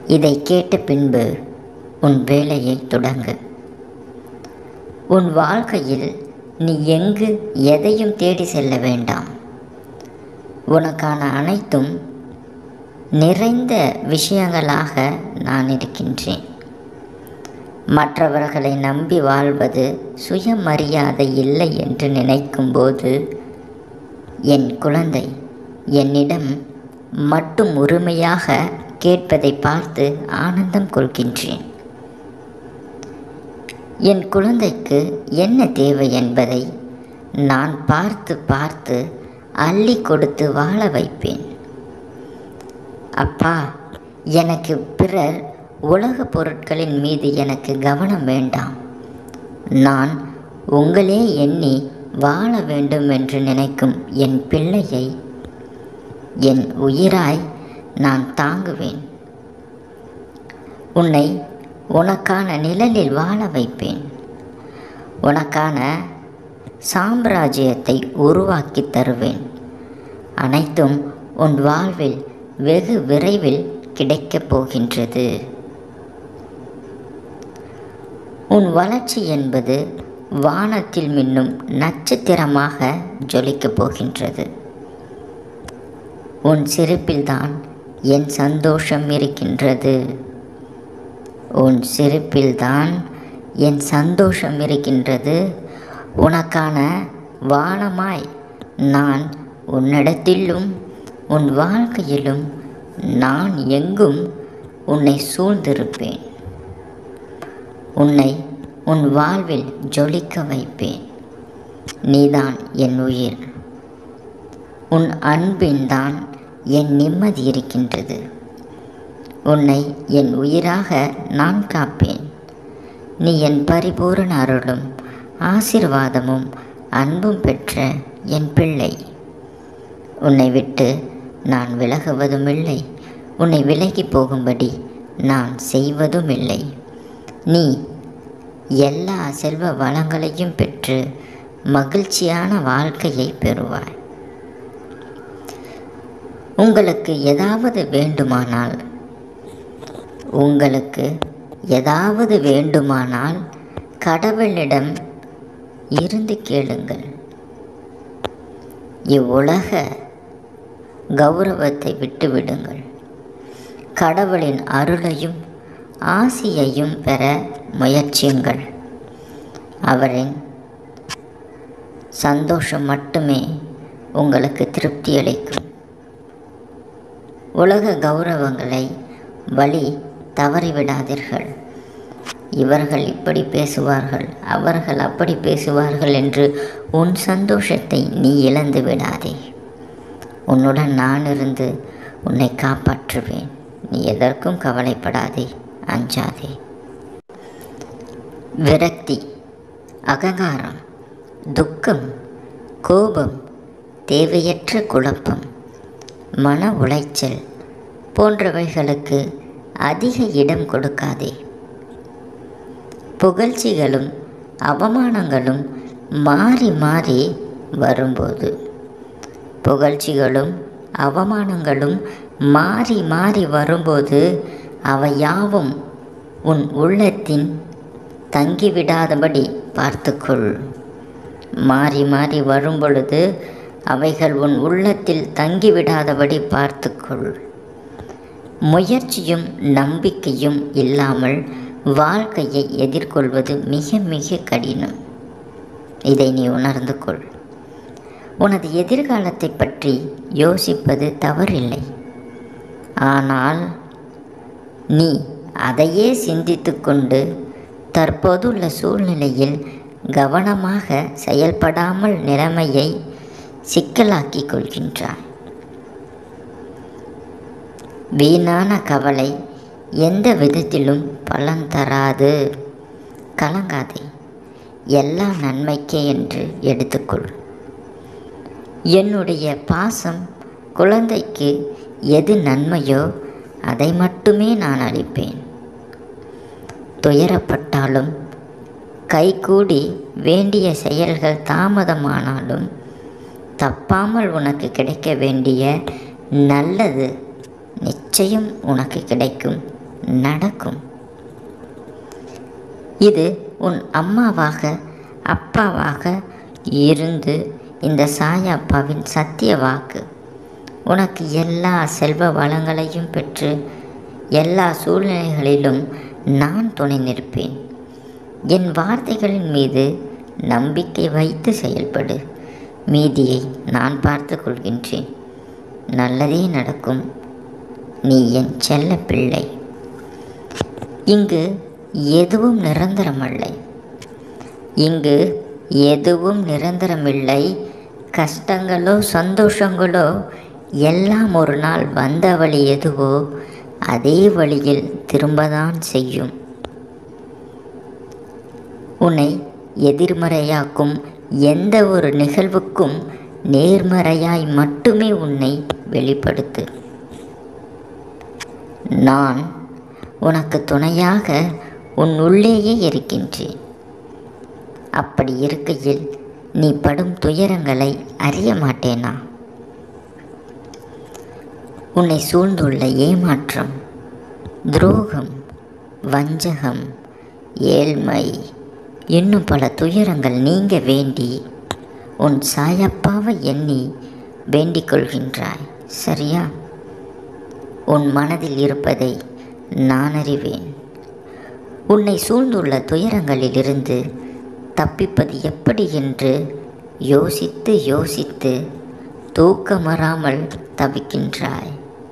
இதை கேட்ட பின்பு உன் வேலையை தொடங்கு உன் வாழ்க்கையில் நீ எங்கு எதையும் தேடி செல்ல வேண்டாம் உனக்கான அனைத்தும் நிறைந்த விஷயங்களாக நான் இருக்கின்றேன் மற்றவர்களை நம்பி வாழ்வது சுயமரியாதை இல்லை என்று நினைக்கும்போது என் குழந்தை என்னிடம் மட்டும் உரிமையாக கேட்பதை பார்த்து ஆனந்தம் கொள்கின்றேன் என் குழந்தைக்கு என்ன தேவை என்பதை நான் பார்த்து பார்த்து அள்ளி கொடுத்து வாழ வைப்பேன் அப்பா எனக்கு பிறர் உலக பொருட்களின் மீது எனக்கு கவனம் வேண்டாம் நான் உங்களே எண்ணி வாழ வேண்டும் என்று நினைக்கும் என் பிள்ளையை என் உயிராய் நான் தாங்குவேன் உன்னை உனக்கான நிழலில் வாழ வைப்பேன் உனக்கான சாம்ராஜ்யத்தை உருவாக்கி தருவேன் அனைத்தும் உன் வாழ்வில் வெகு விரைவில் கிடைக்கப் போகின்றது உன் வளர்ச்சி என்பது வானத்தில் மின்னும் நட்சத்திரமாக ஜொலிக்கப் போகின்றது உன் சிரிப்பில்தான் என் சந்தோஷம் இருக்கின்றது உன் சிரிப்பில்தான் என் சந்தோஷம் இருக்கின்றது உனக்கான வானமாய் நான் உன்னிடத்திலும் உன் வாழ்க்கையிலும் நான் எங்கும் உன்னை சூழ்ந்திருப்பேன் உன்னை உன் வாழ்வில் ஜொலிக்க வைப்பேன் நீதான் என் உயிர் உன் அன்பின்தான் என் நிம்மதி இருக்கின்றது உன்னை என் உயிராக நான் காப்பேன் நீ என் பரிபூரண அருளும் ஆசிர்வாதமும் அன்பும் பெற்ற என் பிள்ளை உன்னை விட்டு நான் விலகுவதும் இல்லை உன்னை விலகி போகும்படி நான் செய்வதும் இல்லை நீ எல்லா செல்வ வளங்களையும் பெற்று மகிழ்ச்சியான வாழ்க்கையை பெறுவாய் உங்களுக்கு ஏதாவது வேண்டுமானால் உங்களுக்கு ஏதாவது வேண்டுமானால் கடவுளிடம் இருந்து கேளுங்கள் இவ்வுலக கௌரவத்தை விட்டுவிடுங்கள் கடவுளின் அருளையும் ஆசியையும் பெற முயற்சியுங்கள் அவரின் சந்தோஷம் மட்டுமே உங்களுக்கு திருப்தி அளிக்கும் உலக கௌரவங்களை வழி தவறிவிடாதீர்கள் இவர்கள் இப்படி பேசுவார்கள் அவர்கள் அப்படி பேசுவார்கள் என்று உன் சந்தோஷத்தை நீ இழந்து விடாதே உன்னுடன் நான் இருந்து உன்னை காப்பாற்றுவேன் நீ எதற்கும் கவலைப்படாதே அஞ்சாதே விரக்தி அகங்காரம் துக்கம் கோபம் தேவையற்ற குழப்பம் மன உளைச்சல் போன்றவைகளுக்கு அதிக இடம் கொடுக்காதே புகழ்ச்சிகளும் அவமானங்களும் மாறி மாறி வரும்போது புகழ்ச்சிகளும் அவமானங்களும் மாறி மாறி வரும்போது அவை யாவும் உன் உள்ளத்தின் தங்கிவிடாதபடி பார்த்துக்கொள் மாறி மாறி வரும் பொழுது அவைகள் உன் உள்ளத்தில் தங்கிவிடாதபடி பார்த்துக்கொள் முயற்சியும் நம்பிக்கையும் இல்லாமல் வாழ்க்கையை எதிர்கொள்வது மிக மிக கடினம் இதை நீ உணர்ந்து கொள் உனது எதிர்காலத்தை பற்றி யோசிப்பது தவறில்லை ஆனால் நீ அதையே சிந்தித்து கொண்டு தற்போதுள்ள சூழ்நிலையில் கவனமாக செயல்படாமல் நிலைமையை சிக்கலாக்கிக் கொள்கின்றாய் வீணான கவலை எந்த விதத்திலும் பலன் தராது கலங்காதே எல்லாம் நன்மைக்கே என்று எடுத்துக்கொள் என்னுடைய பாசம் குழந்தைக்கு எது நன்மையோ அதை மட்டுமே நான் அளிப்பேன் துயரப்பட்டாலும் கைகூடி வேண்டிய செயல்கள் தாமதமானாலும் தப்பாமல் உனக்கு கிடைக்க வேண்டிய நல்லது நிச்சயம் உனக்கு கிடைக்கும் நடக்கும் இது உன் அம்மாவாக அப்பாவாக இருந்து இந்த சாயப்பாவின் சத்திய வாக்கு உனக்கு எல்லா செல்வ வளங்களையும் பெற்று எல்லா சூழ்நிலைகளிலும் நான் துணை நிற்பேன் என் வார்த்தைகளின் மீது நம்பிக்கை வைத்து செயல்படு மீதியை நான் பார்த்து கொள்கின்றேன் நல்லதே நடக்கும் நீ என் செல்ல பிள்ளை இங்கு எதுவும் நிரந்தரமல்லை இங்கு எதுவும் நிரந்தரமில்லை கஷ்டங்களோ சந்தோஷங்களோ எல்லாம் ஒரு நாள் வந்த வழி எதுவோ அதே வழியில் திரும்பதான் செய்யும் உன்னை எதிர்மறையாக்கும் எந்த ஒரு நிகழ்வுக்கும் நேர்மறையாய் மட்டுமே உன்னை வெளிப்படுத்து நான் உனக்கு துணையாக உன் உள்ளேயே இருக்கின்றேன் அப்படி இருக்கையில் நீ படும் துயரங்களை அறிய மாட்டேனா உன்னை சூழ்ந்துள்ள ஏமாற்றம் துரோகம் வஞ்சகம் ஏழ்மை இன்னும் பல துயரங்கள் நீங்க வேண்டி உன் சாயப்பாவை எண்ணி வேண்டிக் கொள்கின்றாய் சரியா உன் மனதில் இருப்பதை நான் அறிவேன் உன்னை சூழ்ந்துள்ள துயரங்களிலிருந்து தப்பிப்பது எப்படி என்று யோசித்து யோசித்து தூக்கமறாமல் தவிக்கின்றாய்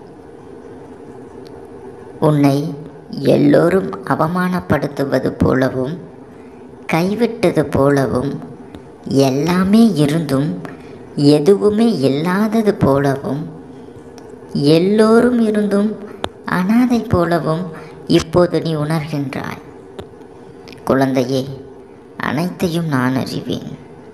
உன்னை எல்லோரும் அவமானப்படுத்துவது போலவும் கைவிட்டது போலவும் எல்லாமே இருந்தும் எதுவுமே இல்லாதது போலவும் எல்லோரும் இருந்தும் அனாதை போலவும் இப்போது நீ உணர்கின்றாய் குழந்தையே அனைத்தையும் நான் அறிவேன்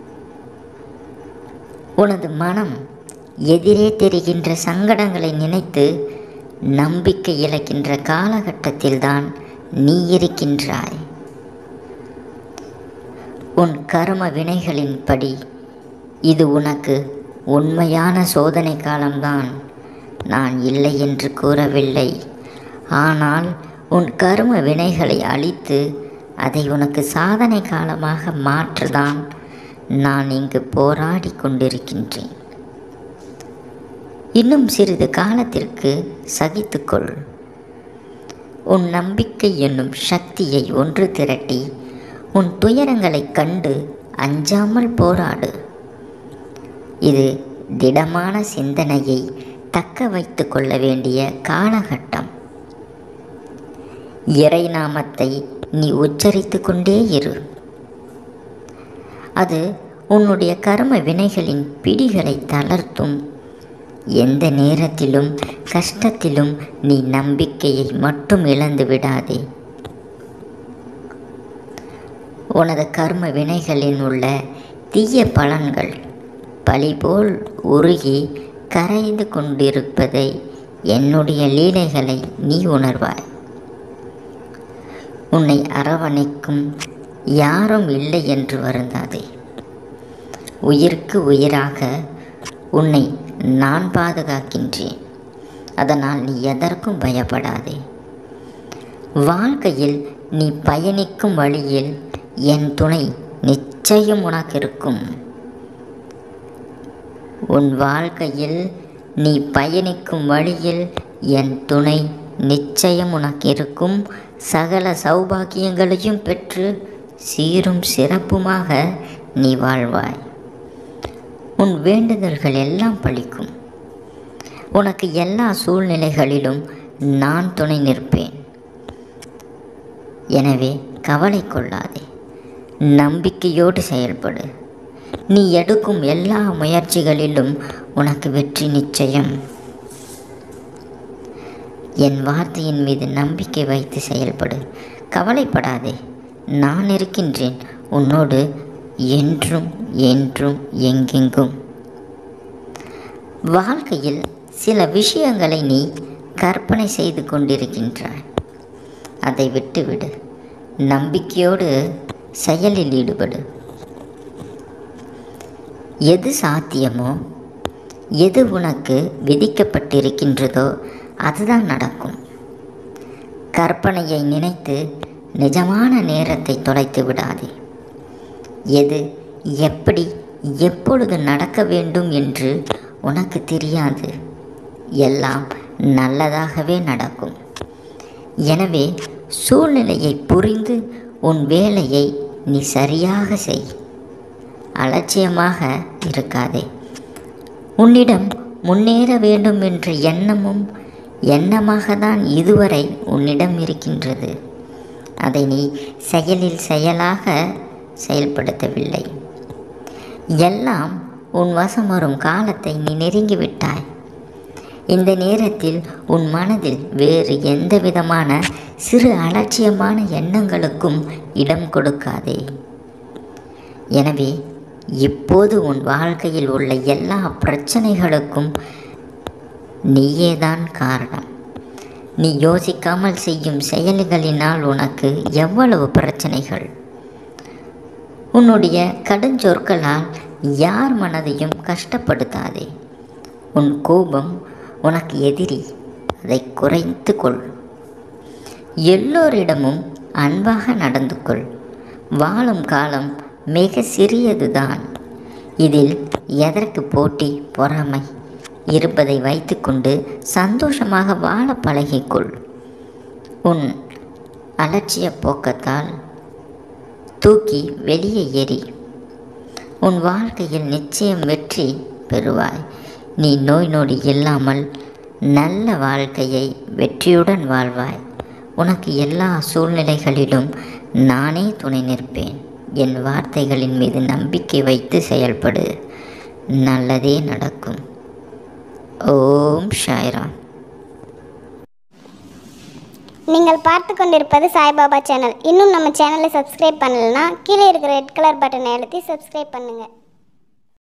உனது மனம் எதிரே தெரிகின்ற சங்கடங்களை நினைத்து நம்பிக்கை இழக்கின்ற காலகட்டத்தில்தான் நீ இருக்கின்றாய் உன் கர்ம வினைகளின்படி இது உனக்கு உண்மையான சோதனை காலம்தான் நான் இல்லை என்று கூறவில்லை ஆனால் உன் கர்ம வினைகளை அழித்து அதை உனக்கு சாதனை காலமாக மாற்றதான் நான் இங்கு போராடி கொண்டிருக்கின்றேன் இன்னும் சிறிது காலத்திற்கு சகித்துக்கொள் உன் நம்பிக்கை என்னும் சக்தியை ஒன்று திரட்டி உன் துயரங்களைக் கண்டு அஞ்சாமல் போராடு இது திடமான சிந்தனையை தக்க வைத்து கொள்ள வேண்டிய காலகட்டம் இறை நாமத்தை நீ உச்சரித்து கொண்டே இரு அது உன்னுடைய கர்ம வினைகளின் பிடிகளை தளர்த்தும் எந்த நேரத்திலும் கஷ்டத்திலும் நீ நம்பிக்கையை மட்டும் இழந்து விடாதே உனது கர்ம வினைகளில் உள்ள தீய பலன்கள் பழி போல் உருகி கரைந்து கொண்டிருப்பதை என்னுடைய லீலைகளை நீ உணர்வாய் உன்னை அரவணைக்கும் யாரும் இல்லை என்று வருந்தாதே உயிருக்கு உயிராக உன்னை நான் பாதுகாக்கின்றேன் அதனால் நீ எதற்கும் பயப்படாதே வாழ்க்கையில் நீ பயணிக்கும் வழியில் என் துணை நிச்சயம் உனக்கு இருக்கும் உன் வாழ்க்கையில் நீ பயணிக்கும் வழியில் என் துணை நிச்சயம் உனக்கு இருக்கும் சகல சௌபாக்கியங்களையும் பெற்று சீரும் சிறப்புமாக நீ வாழ்வாய் உன் வேண்டுதல்கள் எல்லாம் பலிக்கும் உனக்கு எல்லா சூழ்நிலைகளிலும் நான் துணை நிற்பேன் எனவே கவலை கொள்ளாதே நம்பிக்கையோடு செயல்படு நீ எடுக்கும் எல்லா முயற்சிகளிலும் உனக்கு வெற்றி நிச்சயம் என் வார்த்தையின் மீது நம்பிக்கை வைத்து செயல்படு கவலைப்படாதே நான் இருக்கின்றேன் உன்னோடு என்றும் என்றும் எங்கெங்கும் வாழ்க்கையில் சில விஷயங்களை நீ கற்பனை செய்து கொண்டிருக்கின்றாய் அதை விட்டுவிடு நம்பிக்கையோடு செயலில் ஈடுபடு எது சாத்தியமோ எது உனக்கு விதிக்கப்பட்டிருக்கின்றதோ அதுதான் நடக்கும் கற்பனையை நினைத்து நிஜமான நேரத்தை தொலைத்து விடாதே எது எப்படி எப்பொழுது நடக்க வேண்டும் என்று உனக்கு தெரியாது எல்லாம் நல்லதாகவே நடக்கும் எனவே சூழ்நிலையை புரிந்து உன் வேலையை நீ சரியாக செய் அலட்சியமாக இருக்காதே உன்னிடம் முன்னேற வேண்டும் என்ற எண்ணமும் எண்ணமாக தான் இதுவரை உன்னிடம் இருக்கின்றது அதை நீ செயலில் செயலாக செயல்படுத்தவில்லை எல்லாம் உன் வசம் வரும் காலத்தை நீ நெருங்கிவிட்டாய் இந்த நேரத்தில் உன் மனதில் வேறு எந்த விதமான சிறு அலட்சியமான எண்ணங்களுக்கும் இடம் கொடுக்காதே எனவே இப்போது உன் வாழ்க்கையில் உள்ள எல்லா பிரச்சனைகளுக்கும் நீயேதான் காரணம் நீ யோசிக்காமல் செய்யும் செயல்களினால் உனக்கு எவ்வளவு பிரச்சனைகள் உன்னுடைய கடுஞ்சொற்களால் யார் மனதையும் கஷ்டப்படுத்தாதே உன் கோபம் உனக்கு எதிரி அதை குறைத்து கொள் எல்லோரிடமும் அன்பாக நடந்து கொள் வாழும் காலம் மிக சிறியதுதான் இதில் எதற்கு போட்டி பொறாமை இருப்பதை வைத்துக்கொண்டு சந்தோஷமாக வாழ பழகிக்கொள் உன் அலட்சிய போக்கத்தால் தூக்கி வெளியே எறி உன் வாழ்க்கையில் நிச்சயம் வெற்றி பெறுவாய் நீ நோய் நொடி இல்லாமல் நல்ல வாழ்க்கையை வெற்றியுடன் வாழ்வாய் உனக்கு எல்லா சூழ்நிலைகளிலும் நானே துணை நிற்பேன் என் வார்த்தைகளின் மீது நம்பிக்கை வைத்து செயல்படு நல்லதே நடக்கும் ஓம் ஷாய்ராம் நீங்கள் பார்த்து கொண்டிருப்பது சாய்பாபா சேனல் இன்னும் நம்ம சேனலை சப்ஸ்கிரைப் பண்ணலைன்னா கீழே இருக்கிற ரெட் கலர் பட்டனை அழுத்தி சப்ஸ்கிரைப் பண்ணுங்கள்